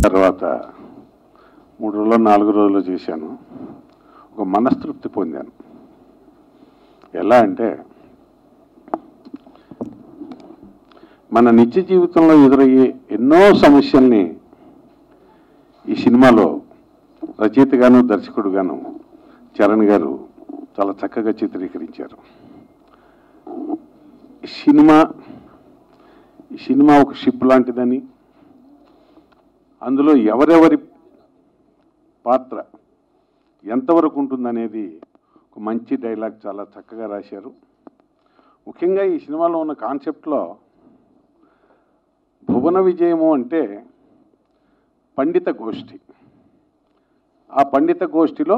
తర్వాత మూడు రోజులు నాలుగు రోజులు చేశాను ఒక మనస్తృప్తి పొందాను ఎలా అంటే మన నిత్య జీవితంలో ఎదురయ్యే ఎన్నో సమస్యల్ని ఈ సినిమాలో రచయితగాను దర్శకుడుగాను చరణ్ గారు చాలా చక్కగా చిత్రీకరించారు ఈ సినిమా ఈ సినిమా ఒక షిప్ లాంటిదని అందులో ఎవరెవరి పాత్ర ఎంతవరకు ఉంటుందనేది ఒక మంచి డైలాగ్ చాలా చక్కగా రాశారు ముఖ్యంగా ఈ సినిమాలో ఉన్న కాన్సెప్ట్లో భువన విజయము అంటే పండిత గోష్ఠి ఆ పండిత గోష్ఠిలో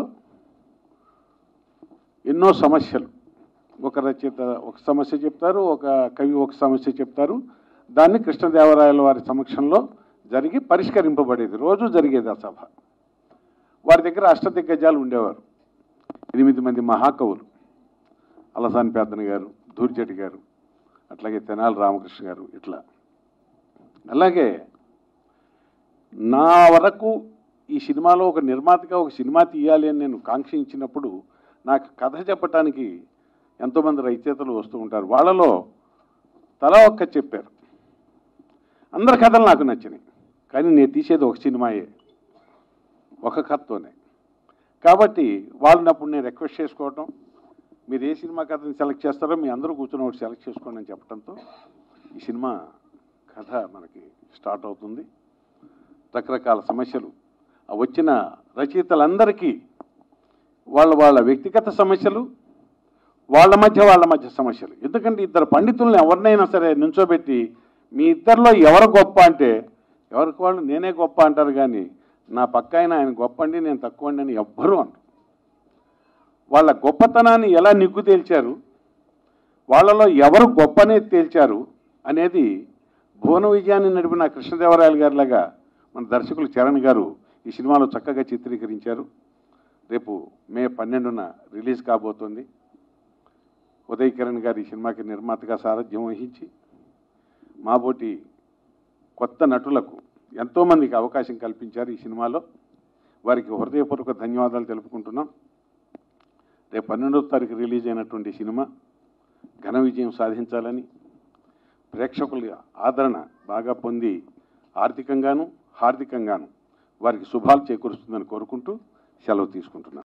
ఎన్నో సమస్యలు ఒక రచయిత ఒక సమస్య చెప్తారు ఒక కవి ఒక సమస్య చెప్తారు దాన్ని కృష్ణదేవరాయల వారి సమక్షంలో జరిగి పరిష్కరింపబడేది రోజు జరిగేది ఆ సభ వారి దగ్గర అష్టదిగ్గజాలు ఉండేవారు ఎనిమిది మంది మహాకవులు అలసాని పెద్దన గారు దూర్జటి గారు అట్లాగే తెనాలి రామకృష్ణ గారు ఇట్లా అలాగే నా వరకు ఈ సినిమాలో ఒక నిర్మాతగా ఒక సినిమా తీయాలి అని నేను కాంక్షించినప్పుడు నాకు కథ చెప్పటానికి ఎంతోమంది రచయితలు వస్తూ ఉంటారు వాళ్ళలో తలా ఒక్క చెప్పారు అందరి కథలు నాకు నచ్చినాయి కానీ నేను తీసేది ఒక సినిమాయే ఒక కథతోనే కాబట్టి వాళ్ళని అప్పుడు నేను రిక్వెస్ట్ చేసుకోవటం మీరు ఏ సినిమా కథని సెలెక్ట్ చేస్తారో మీ అందరూ కూర్చొని ఒకటి సెలెక్ట్ చేసుకోండి అని చెప్పడంతో ఈ సినిమా కథ మనకి స్టార్ట్ అవుతుంది రకరకాల సమస్యలు ఆ వచ్చిన రచయితలందరికీ వాళ్ళ వాళ్ళ వ్యక్తిగత సమస్యలు వాళ్ళ మధ్య వాళ్ళ మధ్య సమస్యలు ఎందుకంటే ఇద్దరు పండితుల్ని ఎవరినైనా సరే నుంచోబెట్టి మీ ఇద్దరిలో ఎవరు గొప్ప అంటే ఎవరికి వాళ్ళు నేనే గొప్ప అంటారు కానీ నా పక్క ఆయన ఆయన గొప్ప అండి నేను తక్కువ అండి అని ఎవ్వరూ అంటారు వాళ్ళ గొప్పతనాన్ని ఎలా నిగ్గు తేల్చారు వాళ్ళలో ఎవరు గొప్పనే తేల్చారు అనేది భువన విజయాన్ని నడిపిన కృష్ణదేవరాయలు గారిలాగా మన దర్శకులు చరణ్ గారు ఈ సినిమాలో చక్కగా చిత్రీకరించారు రేపు మే పన్నెండున రిలీజ్ కాబోతుంది ఉదయ్ కిరణ్ గారు ఈ సినిమాకి నిర్మాతగా సారథ్యం వహించి మాబోటి కొత్త నటులకు ఎంతోమందికి అవకాశం కల్పించారు ఈ సినిమాలో వారికి హృదయపూర్వక ధన్యవాదాలు తెలుపుకుంటున్నాం రేపు పన్నెండవ తారీఖు రిలీజ్ అయినటువంటి సినిమా ఘన విజయం సాధించాలని ప్రేక్షకుల ఆదరణ బాగా పొంది ఆర్థికంగాను హార్దికంగాను వారికి శుభాలు చేకూరుస్తుందని కోరుకుంటూ సెలవు తీసుకుంటున్నాను